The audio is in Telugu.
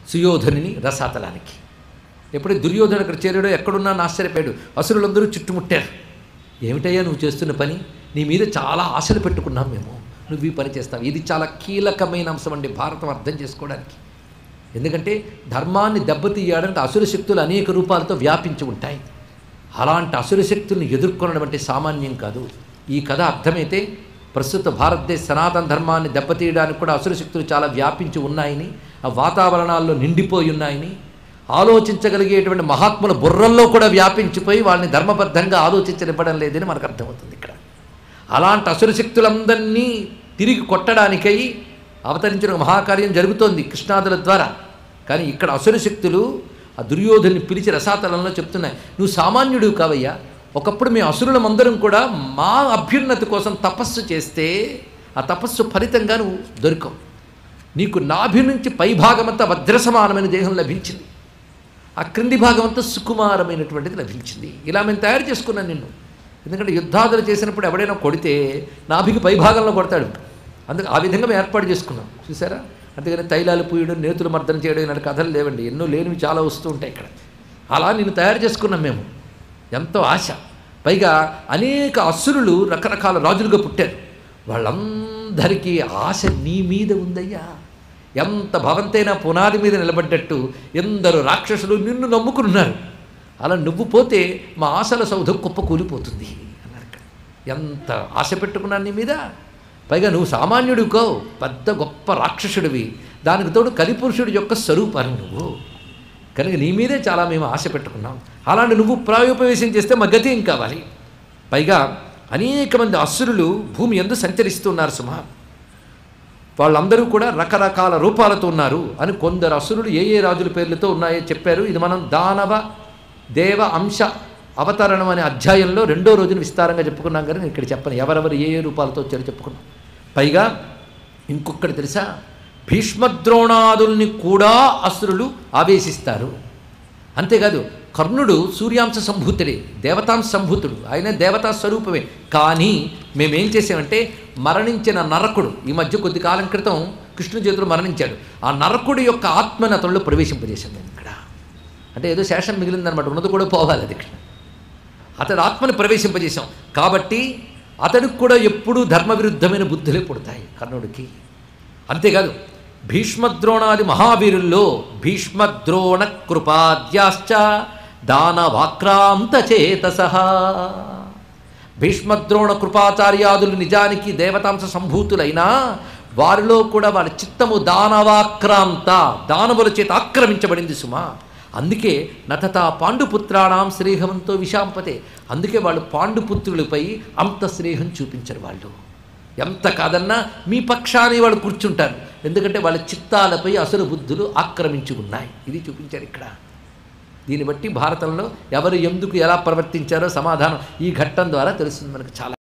సుయోధనుని రసాతలానికి ఎప్పుడు దుర్యోధను అక్కడ చేరాడో ఎక్కడున్నా ఆశ్చర్యపోయాడు అసురులందరూ చుట్టుముట్టారు ఏమిటయ్యా నువ్వు చేస్తున్న పని నీ మీద చాలా ఆశలు పెట్టుకున్నాం మేము నువ్వు ఈ పని చేస్తావు ఇది చాలా కీలకమైన అంశం అండి భారతం అర్థం చేసుకోవడానికి ఎందుకంటే ధర్మాన్ని దెబ్బతీయడానికి అసుర శక్తులు అనేక రూపాలతో వ్యాపించి ఉంటాయి అలాంటి అసుర శక్తుల్ని ఎదుర్కొనడం అంటే సామాన్యం కాదు ఈ కథ అర్థమైతే ప్రస్తుత భారతదేశ సనాతన ధర్మాన్ని దెబ్బతీయడానికి కూడా అసుర శక్తులు చాలా వ్యాపించి ఉన్నాయని ఆ వాతావరణాల్లో నిండిపోయి ఉన్నాయని ఆలోచించగలిగేటువంటి మహాత్ముల బుర్రల్లో కూడా వ్యాపించిపోయి వాళ్ళని ధర్మబద్ధంగా ఆలోచించనివ్వడం లేదని మనకు అర్థమవుతుంది ఇక్కడ అలాంటి అసుర శక్తులందరినీ తిరిగి కొట్టడానికై అవతరించిన ఒక మహాకార్యం జరుగుతోంది కృష్ణాదుల ద్వారా కానీ ఇక్కడ అసుర శక్తులు ఆ దుర్యోధుని పిలిచి రసాతలంలో చెప్తున్నాయి నువ్వు సామాన్యుడు కావయ్యా ఒకప్పుడు మేము అసురులమందరం కూడా మా అభ్యున్నతి కోసం తపస్సు చేస్తే ఆ తపస్సు ఫలితంగా నువ్వు దొరికవు నీకు నాభి నుంచి పై భాగమంతా వజ్రసమానమైన దేహం లభించింది ఆ క్రింది భాగం అంతా సుకుమారమైనటువంటిది లభించింది ఇలా మేము తయారు చేసుకున్నాను నిన్ను ఎందుకంటే యుద్ధాదులు చేసినప్పుడు ఎవడైనా కొడితే నాభికి పై భాగంలో కొడతాడు అందుకు ఆ విధంగా మేము ఏర్పాటు చేసుకున్నాం చూసారా అంతేగాని తైలాలు పూయడం నేతులు మర్దన చేయడం ఇలాంటి కథలు లేవండి ఎన్నో లేనివి చాలా వస్తూ ఉంటాయి ఇక్కడ అలా నేను తయారు చేసుకున్నాం మేము ఎంతో ఆశ పైగా అనేక అసురులు రకరకాల రాజులుగా పుట్టారు వాళ్ళందరికీ ఆశ నీ మీద ఉందయ్యా ఎంత భవంతైనా పునాది మీద నిలబడ్డట్టు ఎందరు రాక్షసులు నిన్ను నమ్ముకున్నారు అలా నువ్వు పోతే మా ఆశల సౌధం కుప్ప కూలిపోతుంది అన్నారు ఇక్కడ ఎంత ఆశ పెట్టుకున్నాను నీ మీద పైగా నువ్వు సామాన్యుడు కావు పెద్ద గొప్ప రాక్షసుడివి దానికి తోడు కలిపురుషుడి యొక్క స్వరూపాన్ని నువ్వు కనుక నీ మీదే చాలా మేము ఆశ పెట్టుకున్నాం అలాంటి నువ్వు ప్రాయోపవేశం చేస్తే మా గతి ఏం కావాలి పైగా అనేక మంది అసురులు భూమి ఎందు సంచరిస్తున్నారు సుమా వాళ్ళందరూ కూడా రకరకాల రూపాలతో ఉన్నారు అని కొందరు అసురులు ఏ ఏ రాజుల పేర్లతో ఉన్నాయో చెప్పారు ఇది మనం దానవ దేవ అంశ అవతరణం అనే అధ్యాయంలో రెండో రోజున విస్తారంగా చెప్పుకున్నాం కానీ నేను ఇక్కడ చెప్పను ఎవరెవరు ఏ ఏ రూపాలతో వచ్చారో చెప్పుకున్నాం పైగా ఇంకొకటి తెలుసా భీష్మద్రోణాదుల్ని కూడా అసురులు ఆవేశిస్తారు అంతేకాదు కర్ణుడు సూర్యాంశ సంభూతుడే దేవతాంశ సంభూతుడు ఆయన దేవతా స్వరూపమే కానీ మేమేం చేసామంటే మరణించిన నరకుడు ఈ మధ్య కొద్ది కాలం క్రితం కృష్ణ చేతులు మరణించాడు ఆ నరకుడి యొక్క ఆత్మని అతనిలో ప్రవేశింపజేశాం మేము ఇక్కడ అంటే ఏదో శేషం మిగిలిందనమాట ఉన్నది కూడా పోవాలి అది ఇక్కడ అతడు ఆత్మని ప్రవేశింపజేశాం కాబట్టి అతడికి కూడా ఎప్పుడూ ధర్మ విరుద్ధమైన బుద్ధులే పుడతాయి కర్ణుడికి అంతేకాదు భీష్మద్రోణాది మహావీరుల్లో భీష్మద్రోణ కృపాద్యాశ్చ దానవాక్రాంత చేతస భీష్మద్రోణ కృపాచార్యాదులు నిజానికి దేవతాంశ సంభూతులైనా వారిలో కూడా వారి చిత్తము దానవాక్రాంత దానవుల చేత ఆక్రమించబడింది సుమా అందుకే నతత పాండుపుత్రాణం శ్రీహంతో విశాంపతే అందుకే వాళ్ళు పాండుపుత్రులపై అంత స్నేహం చూపించరు వాళ్ళు ఎంత కాదన్నా మీ పక్షాన్ని వాళ్ళు కూర్చుంటారు ఎందుకంటే వాళ్ళ చిత్తాలపై అసుర బుద్ధులు ఆక్రమించి ఉన్నాయి ఇది చూపించారు ఇక్కడ దీన్ని బట్టి భారతంలో ఎవరు ఎందుకు ఎలా ప్రవర్తించారో సమాధానం ఈ ఘట్టం ద్వారా తెలుస్తుంది మనకు చాలా